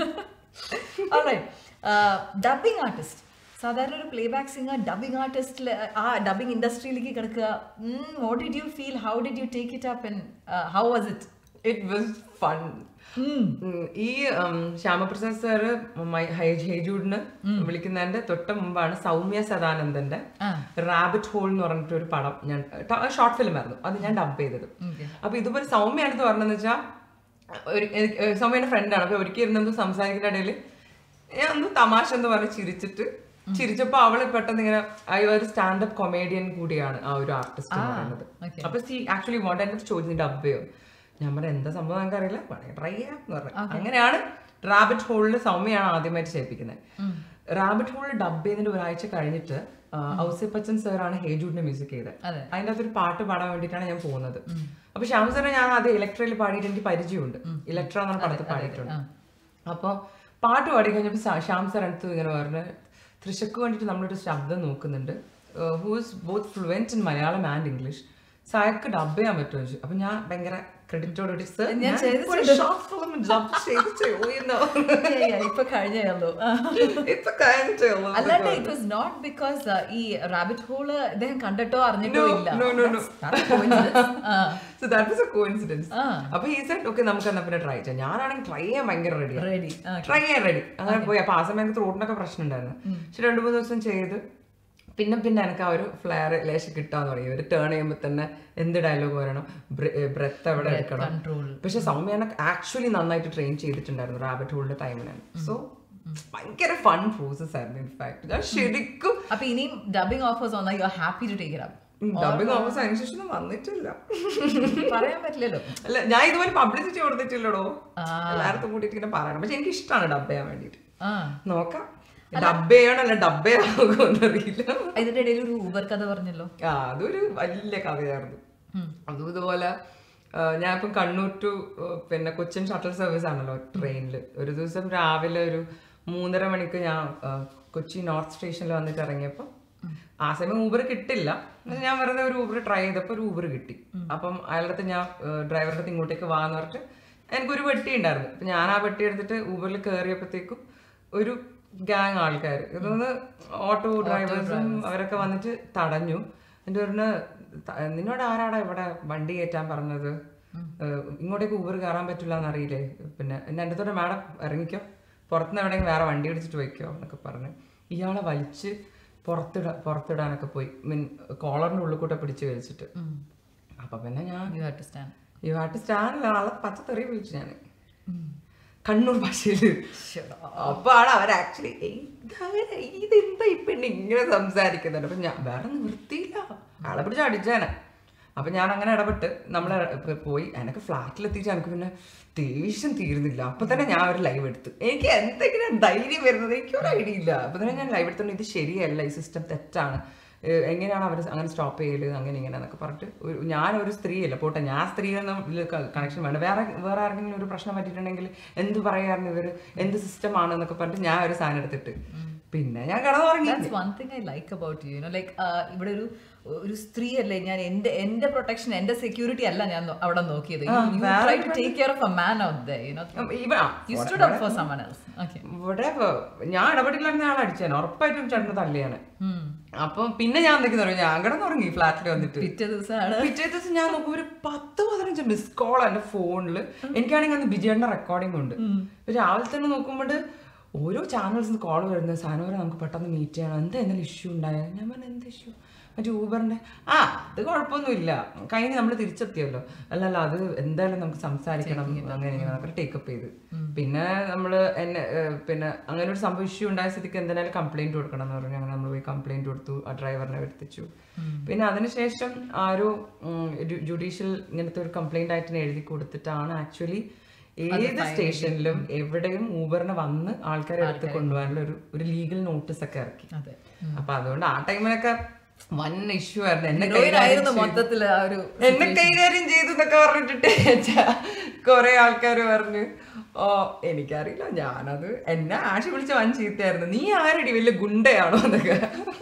ഡബിങ് ആർട്ടിസ്റ്റ് സാധാരണ ഒരു പ്ലേ ബാക്ക് സിംഗർ ഡബിങ് ആർട്ടിസ്റ്റിൽ ആ ഡബിങ് ഇൻഡസ്ട്രിയിലേക്ക് കിടക്കുക what did you feel how did you take it up and how was it it was fun ഈ ഉം, ശ്യാമപ്രസാദ് സാറ് ഹൈജൂഡിന് വിളിക്കുന്നതിന്റെ തൊട്ട് മുമ്പാണ് സൗമ്യ സദാനന്ദന്റെ ആ. റാബിറ്റ് ഹോൾ എന്ന് പറഞ്ഞിട്ട് ഒരു പടം ഞാൻ ഷോർട്ട് ഫിലിം ആയിരുന്നു അത് ഞാൻ ഡബ് ചെയ്തത് അപ്പൊ ഇതുപോലെ സൗമ്യ അടുത്ത് പറഞ്ഞെന്ന് വെച്ചാൽ ഒരു എനിക്ക് ഏർ സൗമ്യയുടെ ഫ്രണ്ടാണ് അപ്പൊ ഒരിക്കൽ ഇരുന്നു സംസാരിക്കുന്ന ഇടയിൽ ഞാൻ ഒന്ന് തമാശ എന്ന് പറഞ്ഞ് ചിരിച്ചിട്ട് ചിരിച്ചപ്പോ അവള് പെട്ടെന്ന് ഇങ്ങനെ ആ ഒരു സ്റ്റാൻഡപ്പ് കൊമേഡിയൻ കൂടിയാണ് ആ ഒരു ആർട്ടിസ്റ്റ് എന്ന് പറയുന്നത് okay. അപ്പൊ സി ആക്ച്വലി വോണ്ട് എന്നെ ചോദിച്ചു ഡബ് ചെയ്യോ ഞാൻ പറഞ്ഞു എന്താ സംഭവം നമുക്ക് അറിയില്ല വേണമെങ്കിൽ ട്രൈ ചെയ്യാം എന്ന് പറഞ്ഞു അങ്ങനെയാണ് റാബിറ്റ് ഹോളിൽ സൗമ്യയാണ് ആദ്യമായിട്ട് ചെയ്യിപ്പിക്കുന്നത് റാബിറ്റ് ഹോളിൽ ഡബ് ചെയ്തതിന്റെ ഒരാഴ്ച കഴിഞ്ഞിട്ട് ഔസേ ബച്ചൻ സാറാണ് ഹേജൂഡിന്റെ മ്യൂസിക് ചെയ്തത് അതെ. അതിൻ്റെ അകത്തൊരു പാട്ട് പാടാൻ വേണ്ടിയിട്ടാണ് ഞാൻ പോകുന്നത് അപ്പൊ ശ്യാം സാറിനെ ഞാൻ ആദ്യം ഇലക്ട്രയിൽ പാടിയിട്ട് എനിക്ക് പരിചയമുണ്ട് ഇലക്ട്ര എന്ന പടത്തിൽ പാടിയിട്ടുണ്ട് അപ്പോൾ പാട്ട് പാടി കഴിഞ്ഞപ്പോൾ ശ്യാം സാർ അടുത്ത് ഇങ്ങനെ പറഞ്ഞ് തൃശക്ക് വേണ്ടിയിട്ട് നമ്മളൊരു ശബ്ദം നോക്കുന്നുണ്ട് who's both fluent in Malayalam and English സായക്ക് ഡബ് ചെയ്യാൻ പറ്റുമോ ചോദിച്ചു അപ്പൊ ഞാൻ ഭയങ്കര ക്രെഡിറ്റോടുകൂടി സർ ഞാൻ ഷോർട്ട് ഫിലിം ഡബ് ചെയ്ത് ചെയ്യുന്നു ഇപ്പൊ കഴിഞ്ഞല്ലോ ഇപ്പൊ കാര്യം അല്ലാണ്ട് ഇറ്റ് വാസ് നോട്ട് ബിക്കോസ് ഈ റാബിറ്റ് ഹോള് ഇദ്ദേഹം കണ്ടിട്ടോ അറിഞ്ഞിട്ടോ No, ഇല്ല no, no, no. That's- that's a coincidence. ആ. So that was a coincidence ആ. അപ്പൊ ഈ സെറ്റ് ഓക്കെ നമുക്ക് എന്നാ പിന്നെ ട്രൈ ചെയ്യാം ഞാനാണെങ്കിൽ ട്രൈ ചെയ്യാൻ ഭയങ്കര റെഡിയാണ് Ready. ആ, ട്രൈ ചെയ്യാൻ റെഡി അങ്ങനെ പോയി അപ്പൊ ആ സമയത്ത് ത്രോട്ടിനൊക്കെ പ്രശ്നം ഉണ്ടായിരുന്നു പക്ഷെ രണ്ടു മൂന്ന് ദിവസം ചെയ്ത് പിന്നെ പിന്നെ എനിക്ക് ആ ഒരു ഫ്ലെയർ ലേശം കിട്ടാൻ തുടങ്ങി ഒരു ടേൺ ചെയ്യുമ്പോൾ തന്നെ എന്ത് ഡയലോഗ് വരണം ബ്രെത്ത് എവിടെ എടുക്കണം control. പക്ഷെ സൗമ്യനെ ആക്ച്വലി നന്നായിട്ട് ട്രെയിൻ ചെയ്തിട്ടുണ്ടായിരുന്നു റാബിറ്റ് ഹോളിന്റെ ടൈമിനാണ് സോ ഭയങ്കര ഫൺ പ്രോസസ് ആയിരുന്നു ഇൻഫാക്ട് ഞാൻ ശരിക്കും അപ്പൊ ഇനിയും ഡബിങ് ഓഫേഴ്സ് വന്നാൽ you are happy to take it up dubbing offers അതിന് ശേഷം ഒന്നും വന്നിട്ടില്ല പറയാൻ പറ്റില്ലല്ലോ അല്ല ഞാൻ ഇതുപോലെ പബ്ലിസിറ്റി കൊടുത്തിട്ടില്ലടോ എല്ലായിടത്തും കൂട്ടിയിട്ട് ഇങ്ങനെ പറയണം പക്ഷെ എനിക്ക് ഇഷ്ടമാണ് ഡബ് ചെയ്യാൻ വേണ്ടിട്ട് ആ നോക്കാം ഡബ് ചെയ്യണല്ല ഡബ് ചെയ്യാകുമെന്ന് അറിയില്ല ഇതിന്റെ ഇടയിൽ ഒരു ഊബർ കഥ പറഞ്ഞല്ലോ ആ അതൊരു വലിയ കഥയായിരുന്നു അതും ഇതുപോലെ ആ, ഞാൻ ഇപ്പം കണ്ണൂർ ടു ആ, പിന്നെ കൊച്ചിൻ ഷട്ടൽ സർവീസ് ആണല്ലോ ട്രെയിനിൽ ഒരു ദിവസം രാവിലെ ഒരു മൂന്നര മണിക്ക് ഞാൻ ആ, കൊച്ചി നോർത്ത് സ്റ്റേഷനിൽ വന്നിട്ട് ഇറങ്ങിയപ്പോൾ ആ സമയം ഊബർ കിട്ടില്ല എന്നിട്ട് ഞാൻ വെറുതെ ഒരു ഊബർ ട്രൈ ചെയ്തപ്പോൾ ഒരു ഊബർ കിട്ടി അപ്പം അയാളുടെ അടുത്ത് ഞാൻ ഡ്രൈവറുടെ അടുത്ത് ഇങ്ങോട്ടേക്ക് വാന്ന് പറഞ്ഞിട്ട് എനിക്കൊരു പെട്ടി ഉണ്ടായിരുന്നു അപ്പം ഞാൻ ആ പെട്ടി എടുത്തിട്ട് ഊബറിൽ കയറിയപ്പോഴത്തേക്കും ഒരു ഗ്യാങ് ആൾക്കാർ ഇതൊന്ന് ഓട്ടോ ഡ്രൈവേഴ്സും അവരൊക്കെ വന്നിട്ട് തടഞ്ഞു എന്നിട്ട് പറഞ്ഞ് ത- നിന്നോട് ആരാടാ ഇവിടെ വണ്ടി കയറ്റാൻ പറഞ്ഞത് ഏഹ് ഇങ്ങോട്ടേക്ക് ഊബർ കയറാൻ പറ്റില്ല എന്നറിയില്ലേ പിന്നെ എന്നെ എൻ്റെ അടുത്തോടെ മാഡം ഇറങ്ങിക്കോ പുറത്തുനിന്ന് എവിടെയെങ്കിലും വേറെ വണ്ടി പിടിച്ചിട്ട് വയ്ക്കോ എന്നൊക്കെ പറഞ്ഞ് ഇയാളെ വലിച്ച് പുറത്തിടാ പുറത്തിടാനൊക്കെ പോയി മീൻ കോളറിൻ്റെ ഉള്ളിൽ കൂടെ പിടിച്ച് വലിച്ചിട്ട് അപ്പൊ പിന്നെ ഞാൻ you have to stand you have to stand ആളെ പച്ചത്തെറി വിളിച്ചു ഞാൻ കണ്ണൂർ ഭാഷയിൽ അപ്പൊ ആണ് അവർ ആക്ച്വലി ഇതെന്താ ഈ പെണ്ണ് ഇങ്ങനെ സംസാരിക്കുന്നുണ്ട് അപ്പൊ ഞാൻ വേറെ നിവൃത്തിയില്ല ആളെ പിടിച്ച് അടിച്ചാനെ അപ്പൊ ഞാൻ അങ്ങനെ ഇടപെട്ട് നമ്മളെ പോയി എനിക്ക് ഫ്ലാറ്റിലെത്തിച്ച് എനിക്ക് പിന്നെ ദേഷ്യം തീരുന്നില്ല അപ്പൊ തന്നെ ഞാൻ ഒരു ലൈവ് എടുത്തു എനിക്ക് എന്തെങ്കിലും ധൈര്യം വരുന്നത് എനിക്ക് ഒരു ഐഡിയ ഇല്ല അപ്പൊ തന്നെ ഞാൻ ലൈവ് എടുത്തോണ്ട് ഇത് ശരിയല്ല ഈ സിസ്റ്റം തെറ്റാണ് ഏഹ് എങ്ങനെയാണ് അവർ അങ്ങനെ സ്റ്റോപ്പ് ചെയ്യല് അങ്ങനെ ഇങ്ങനെ എന്നൊക്കെ പറഞ്ഞിട്ട് ഒരു ഞാൻ ഒരു സ്ത്രീയല്ല പോട്ടെ ഞാൻ സ്ത്രീ എന്ന കണക്ഷൻ വേണ്ട വേറെ വേറെ ആർക്കെങ്കിലും ഒരു പ്രശ്നം പറ്റിയിട്ടുണ്ടെങ്കിൽ എന്ത് പറയാറുണ്ട് ഇവര് എന്ത് സിസ്റ്റം ആണ് എന്നൊക്കെ പറഞ്ഞിട്ട് ഞാൻ ഒരു സാധനം എടുത്തിട്ട് പിന്നെ ഞാൻ കിടന്നുറങ്ങി that's one thing I like about you you know like ഇവിടെ ഒരു ഒരു സ്ത്രീ അല്ലേ ഞാൻ എന്റെ എന്റെ പ്രൊട്ടക്ഷൻ എന്റെ സെക്യൂരിറ്റി അല്ല ഞാൻ നോ- അവിടെ നോക്കിയത് try to take care of a man out there you know ഇവ- you stood up for someone else okay whatever. ഞാൻ ഇടപെട്ടില്ലായിരുന്നു ഞാൻ അടിച്ചാണ് ഉറപ്പായിട്ടും ചേട്ടന് തള്ളിയാണ് അപ്പൊ പിന്നെ ഞാൻ എന്തൊക്കെയാ പറയുക ഞാൻ കിടന്നുറങ്ങി ഫ്ലാറ്റിൽ വന്നിട്ട് പിറ്റേ ദിവസമാണ് പിറ്റേ ദിവസം ഞാൻ നോക്കുമ്പോൾ ഒരു പത്ത് പതിനഞ്ച് മിസ് കോൾ എന്റെ ഫോണിൽ എനിക്കാണെങ്കിൽ അന്ന് വിജയന്റെ റെക്കോർഡിംഗ് ഉണ്ട് ഇപ്പൊ രാവിലെ തന്നെ നോക്കുമ്പോൾ ഓരോ ചാനൽസ് കോൾ വരുന്നത് സാധനം നമുക്ക് പെട്ടെന്ന് മീറ്റ് ചെയ്യണം എന്താ എന്തെങ്കിലും ഇഷ്യൂ ഉണ്ടായോ ഞാൻ പറഞ്ഞു എന്ത് ഇഷ്യൂ മറ്റേ ഊബറിന്റെ ആ അത് കുഴപ്പമൊന്നുമില്ല കഴിഞ്ഞ് നമ്മൾ തിരിച്ചെത്തിയല്ലോ അല്ലല്ല അത് എന്തായാലും നമുക്ക് സംസാരിക്കണം അങ്ങനെ ഇങ്ങനെ നമുക്ക് ടേക്കപ്പ് ചെയ്ത് പിന്നെ നമ്മൾ എന്നെ ഏഹ്, പിന്നെ അങ്ങനെ ഒരു സംഭവം ഇഷ്യൂ ഉണ്ടായ സ്ഥിതിക്ക് എന്തായാലും കംപ്ലൈന്റ് കൊടുക്കണം എന്ന് പറഞ്ഞു അങ്ങനെ നമ്മൾ പോയി കംപ്ലൈന്റ് കൊടുത്തു ആ ഡ്രൈവറിനെ വരുത്തിച്ചു പിന്നെ അതിനുശേഷം ആരോ ജുഡീഷ്യൽ ഇങ്ങനത്തെ ഒരു കംപ്ലൈന്റ് ആയിട്ട് എഴുതി കൊടുത്തിട്ടാണ് ആക്ച്വലി ഏത് സ്റ്റേഷനിലും എവിടെയും ഊബറിന് വന്ന് ആൾക്കാരെ എടുത്ത് കൊണ്ടുപോകാനുള്ള ഒരു ഒരു ലീഗൽ നോട്ടീസ് ഒക്കെ ഇറക്കി അതെ അപ്പൊ അതുകൊണ്ട് ആ ടൈമിലൊക്കെ വൻ ഇഷ്യൂ ആയിരുന്നു എന്നെ ഹീറോയിൻ കൈകാര്യം ആയിരുന്നു ചെയ്തു. മൊത്തത്തില് ആ ഒരു എന്നെ കൈകാര്യം ചെയ്തു എന്നൊക്കെ പറഞ്ഞിട്ട് കൊറേ ആൾക്കാർ പറഞ്ഞു ഓ എനിക്കറിയില്ല ഞാനത് എന്നെ ആശ വിളിച്ച വൻ ചീത്തയായിരുന്നു നീ ആരടി വലിയ ഗുണ്ടയാണോ എന്നൊക്കെ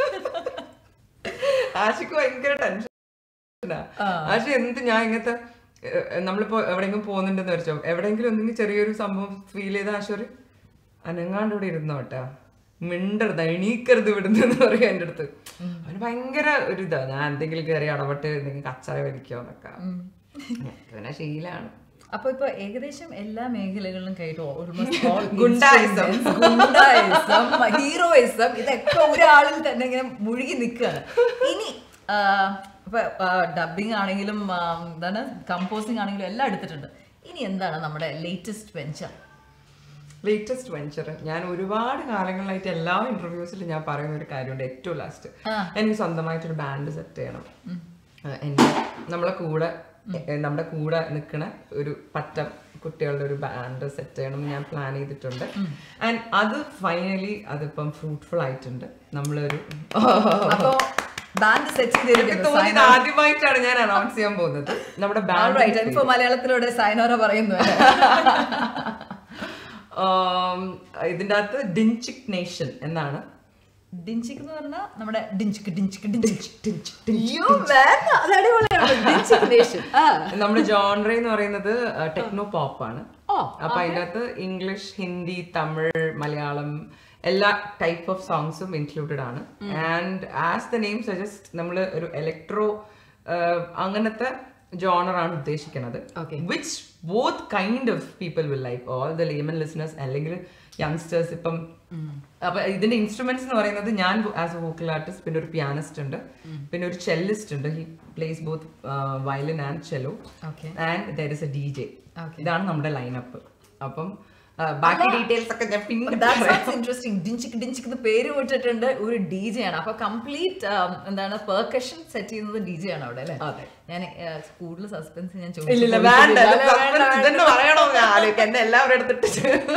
ആശയ്ക്ക് ഭയങ്കര ടെൻഷൻ ആശ എന്ത് ഞാൻ ഇങ്ങനത്തെ ഏഹ്, നമ്മളിപ്പോ എവിടെയെങ്കിലും പോകുന്നുണ്ടെന്ന് വെച്ചോ എവിടെയെങ്കിലും എന്തെങ്കിലും ചെറിയൊരു സംഭവം ഫീൽ ചെയ്ത ആശ ഒരു അനങ്ങാണ്ട് ഇവിടെ ഇരുന്നോട്ടാ മിണ്ടരുത് എണീക്കരുത് ഇവിടുന്ന് എന്ന് പറയും എൻ്റെ അടുത്ത് അവന് ഭയങ്കര ഒരു ഇതാ ഞാൻ എന്തെങ്കിലും കയറി അടപെട്ട് എന്തെങ്കിലും കച്ചറ വലിക്കോ എന്നൊക്കെ പിന്നെ ശീലാണ് അപ്പൊ ഇപ്പൊ ഏകദേശം എല്ലാ മേഖലകളിലും കയറ്റും ഓൾമോസ്റ്റ് ഓൾ ഗുണ്ടായിസം. ഗുണ്ടായിസം ഹീറോയിസം ഇതൊക്കെ ഒരാളിൽ തന്നെ ഇങ്ങനെ മുഴുകി നിൽക്കുകയാണ് ഇനി ആ, ഇപ്പൊ ഡബിങ് ആണെങ്കിലും ആ, എന്താണ് കമ്പോസിങ് ആണെങ്കിലും എല്ലാം എടുത്തിട്ടുണ്ട് ഇനി എന്താണ് നമ്മുടെ ലേറ്റസ്റ്റ് വെഞ്ചർ ലേറ്റസ്റ്റ് വെഞ്ചർ ഞാൻ ഒരുപാട് കാലങ്ങളായിട്ട് എല്ലാ ഇന്റർവ്യൂസിലും ഞാൻ പറയുന്ന ഒരു കാര്യമുണ്ട് ഏറ്റവും ലാസ്റ്റ് എനിക്ക് സ്വന്തമായിട്ടൊരു ബാൻഡ് സെറ്റ് ചെയ്യണം ആ, എന്റെ നമ്മളെ കൂടെ എ, നമ്മുടെ കൂടെ നിൽക്കണ ഒരു പറ്റം കുട്ടികളുടെ ഒരു ബാൻഡ് സെറ്റ് ചെയ്യണം എന്ന് ഞാൻ പ്ലാൻ ചെയ്തിട്ടുണ്ട് ആൻഡ് അത് ഫൈനലി അതിപ്പം ഫ്രൂട്ട്ഫുൾ ആയിട്ടുണ്ട് നമ്മളൊരു അപ്പൊ ബാൻഡ് സെറ്റ് എനിക്ക് ചെയ്തിരിക്കുന്നു തോന്നിയത് ആദ്യമായിട്ടാണ് ഞാൻ അനൗൺസ് ചെയ്യാൻ പോകുന്നത് നമ്മുടെ ബാൻഡ് റൈറ്റ് ഇപ്പൊ മലയാളത്തിലൂടെ സൈനോറ പറയുന്നു അല്ലേ? ഇതിന്റെ അകത്ത് ഡിൻചിക് നേഷൻ എന്നാണ് ഡിഞ്ചിക്ക് എന്ന് പറഞ്ഞാൽ നമ്മുടെ ഡിഞ്ചിക്ക് ഡിഞ്ചിക്ക് ഡിഞ്ചിക്ക് അയ്യോ, വേണ്ട. അത് അടിപൊളിയാണ്. ഡിഞ്ചിക്ക് nation. ആ. നമ്മുടെ ജോൺറ എന്ന് പറയുന്നത് ടെക്നോ പോപ്പ് ആണ് ഓ, അപ്പൊ അതിന്റെ അകത്ത് ഇംഗ്ലീഷ് ഹിന്ദി തമിഴ് മലയാളം എല്ലാ ടൈപ്പ് ഓഫ് സോങ്സും ഇൻക്ലൂഡഡ് ആണ് and as the name suggest നമ്മൾ ഒരു ഇലക്ട്രോ അങ്ങനത്തെ ജോണർ ആണ് ഉദ്ദേശിക്കുന്നത് Okay. Which both kind of people will like all the layman listeners അല്ലെങ്കിൽ യങ്സ്റ്റേഴ്സ് ഇപ്പം അപ്പൊ ഇതിന്റെ ഇൻസ്ട്രുമെന്റ്സ് എന്ന് പറയുന്നത് ഞാൻ ആസ് എ വോക്കൽ ആർട്ടിസ്റ്റ് പിന്നെ ഒരു പിയാനിസ്റ്റ് ഉണ്ട് പിന്നെ ഒരു ചെല്ലിസ്റ്റ് ഉണ്ട് he plays both violin and cello Okay. And there is a D J Okay. ഇതാണ് നമ്മുടെ ലൈനപ്പ് അപ്പം ആ, ബാക്കി ഡീറ്റെയിൽസ് ഒക്കെ ഞാൻ പിന്നെ That sounds interesting. ഡിഞ്ചിക്ക് ഡിഞ്ചിക്ക് എന്ന് പേര് വിട്ടിട്ടുണ്ട് ഒരു ഡി ജെ ആണ് അപ്പൊ കംപ്ലീറ്റ് എന്താണ് പെർക്കഷൻ സെറ്റ് ചെയ്യുന്നത് ഡി ജെ ആണ് അവിടെ അല്ലേ അതെ. ഞാൻ ആ, കൂടുതൽ സസ്പെൻസ് ഞാൻ ഇല്ലില്ല ചോദിച്ചു വേണ്ട പോയിട്ടില്ല. അല്ല, വേണ്ട, വേണ്ട. ഇതന്നെ പറയണോ ഞാൻ ആലോചിക്കാം എന്നെ എല്ലാവരും എടുത്തിട്ട്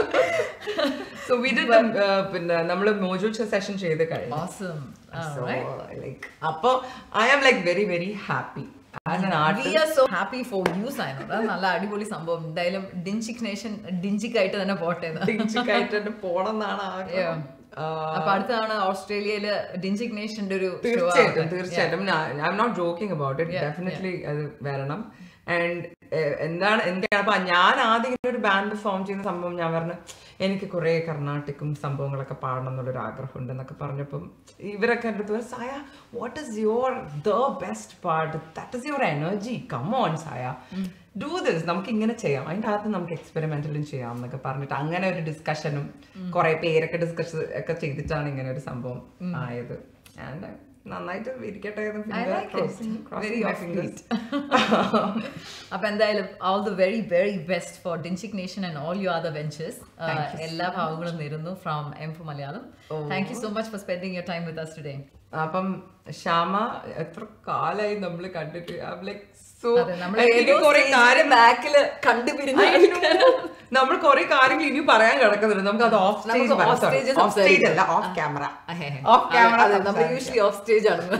സോ വി ഡിഡ് പിന്നെ നമ്മള് മോജു സെഷൻ ചെയ്ത് കഴിഞ്ഞു Awesome. So, Alright. like, അപ്പൊ I am like very very happy as an We artist are so happy for you, Sainor. അത് നല്ല അടിപൊളി സംഭവം എന്തായാലും ഡിഞ്ചിക് നേഷൻ ഡിഞ്ചിക് ആയിട്ട് തന്നെ പോട്ടെ എന്ന്. ആയിട്ട് പോണം എന്നാണ് ആഗ്രഹം ആ, അപ്പൊ അടുത്താണ് ഓസ്ട്രേലിയയില് ഡിഞ്ചിക് നേഷന്റെ ഒരു show തീർച്ചയായിട്ടും ആവട്ടെ. തീർച്ചയായിട്ടും I am not joking about it definitely അത് വരണം ആൻഡ് എന്താണ് എന്താണ് അപ്പൊ ഞാൻ ആദ്യം ഇങ്ങനെ ഒരു ബാൻഡ് ഫോം ചെയ്യുന്ന സംഭവം ഞാൻ പറഞ്ഞു എനിക്ക് കുറെ കർണാട്ടിക്കും സംഭവങ്ങളൊക്കെ പാടണം എന്നുള്ളൊരു ആഗ്രഹം ഉണ്ട് എന്നൊക്കെ പറഞ്ഞപ്പം ഇവരൊക്കെ എൻ്റെ അടുത്ത് പറഞ്ഞു, Saya what is your the best part that is your energy come on Saya do this നമുക്ക് ഇങ്ങനെ ചെയ്യാം അതിൻ്റെ അകത്ത് നമുക്ക് എക്സ്പെരിമെന്റലും ചെയ്യാം എന്നൊക്കെ പറഞ്ഞിട്ട് അങ്ങനെ ഒരു ഡിസ്കഷനും കുറെ പേരൊക്കെ ഡിസ്കസ് ഒക്കെ ചെയ്തിട്ടാണ് ഇങ്ങനെ ഒരു സംഭവം ആയത് ആൻഡ് നന്നായിട്ട് ഇരിക്കട്ടെ എന്ന് I finger like it. crossing, crossing Very my offbeat. fingers. അപ്പൊ എന്തായാലും all the very very best for ഡിൻഷിക് nation and all you other ventures എല്ലാ ഭാവങ്ങളും നേരുന്നു from M four Malayalam thank you so much for spending your time with us today അപ്പം ശ്യാമ എത്ര കാലായി നമ്മൾ കണ്ടിട്ട് ലൈക് സോ അതെ നമ്മൾ ഏതോ ബാക്കില് കണ്ടുപിരിഞ്ഞ നമ്മൾ കുറെ കാര്യങ്ങൾ ഇനി പറയാൻ കിടക്കുന്നുണ്ട് നമുക്ക് അത് ഓഫ് നമുക്ക് off stage stage off stage അല്ല ഓഫ് ക്യാമറ ഓഫ് ക്യാമറ നമ്മൾ യൂഷ്വലി ഓഫ് സ്റ്റേജ് ആണ്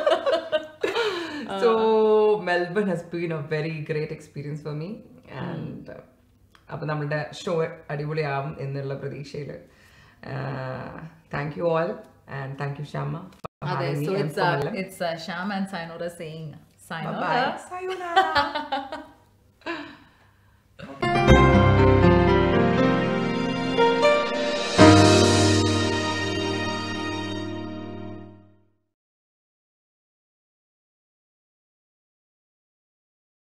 so Melbourne has been a very great experience for me and uh, അപ്പൊ നമ്മളുടെ ഷോ അടിപൊളിയാവും എന്നുള്ള പ്രതീക്ഷയിൽ thank you all and thank you Shama അതെ so it's it's Shyam and sayonara saying sayonara Bye. Sayonara.